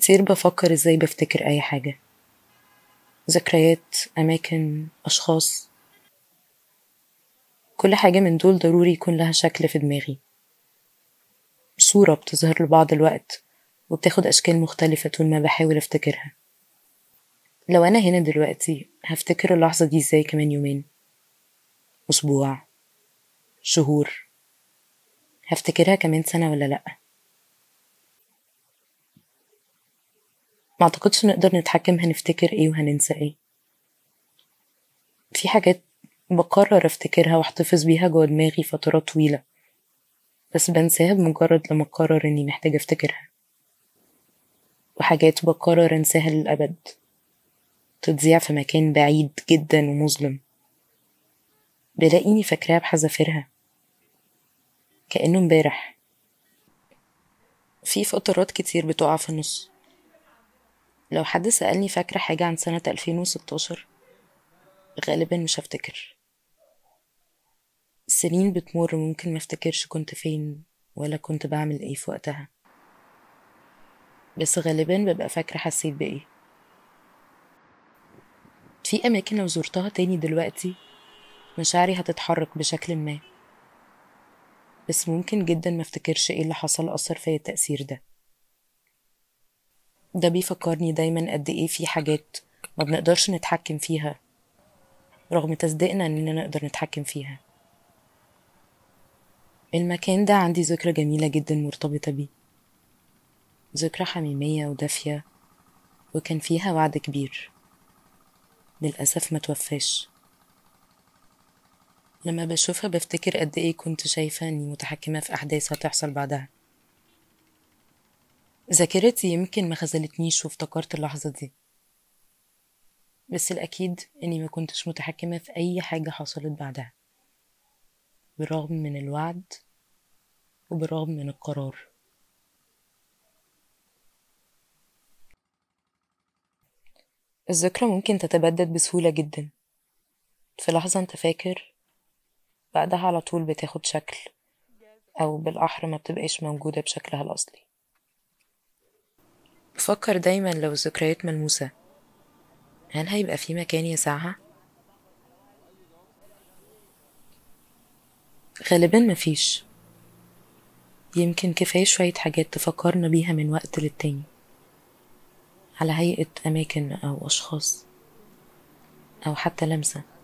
كتير بفكر ازاي بفتكر اي حاجة ذكريات اماكن اشخاص كل حاجة من دول ضروري يكون لها شكل في دماغي صورة بتظهر لبعض الوقت وبتاخد أشكال مختلفة طول ما بحاول أفتكرها لو أنا هنا دلوقتي هفتكر اللحظة دي ازاي كمان يومين أسبوع شهور هفتكرها كمان سنة ولا لأ ما أعتقدش نقدر نتحكم هنفتكر ايه وهننسى ايه في حاجات بقرر افتكرها واحتفظ بيها جوا دماغي فترات طويلة بس بنساها بمجرد لما أقرر إني محتاجة أفتكرها وحاجات بقرر أنساها للأبد تضيع في مكان بعيد جدا ومظلم بلاقيني فاكراها بحذافيرها كأنه امبارح في فترات كتير بتقع في النص لو حد سألني فاكرة حاجة عن سنة 2016 غالبا مش هفتكر السنين بتمر ممكن ما افتكرش كنت فين ولا كنت بعمل ايه في وقتها بس غالبا ببقى فاكرة حسيت بايه في أماكن لو زرتها تاني دلوقتي مشاعري هتتحرك بشكل ما بس ممكن جدا ما افتكرش ايه اللي حصل أثر فيا التأثير ده ده بيفكرني دايما قد ايه في حاجات ما بنقدرش نتحكم فيها رغم تصديقنا اننا نقدر نتحكم فيها المكان ده عندي ذكرى جميلة جدا مرتبطة بيه ذكرى حميمية ودافية وكان فيها وعد كبير للأسف ما توفاش لما بشوفها بفتكر قد ايه كنت شايفة اني متحكمة في أحداث هتحصل بعدها ذاكرتي يمكن ما خذلتنيش وافتكرت اللحظة دي بس الأكيد إني ما كنتش متحكمة في أي حاجة حصلت بعدها بالرغم من الوعد وبالرغم من القرار الذكرى ممكن تتبدد بسهولة جدا في لحظة انت فاكر بعدها على طول بتاخد شكل أو بالأحرى ما بتبقاش موجودة بشكلها الأصلي بفكر دايما لو الذكريات ملموسة هل هيبقى في مكان يسعها؟ غالبا مفيش يمكن كفاية شوية حاجات تفكرنا بيها من وقت للتاني على هيئة أماكن أو أشخاص أو حتى لمسة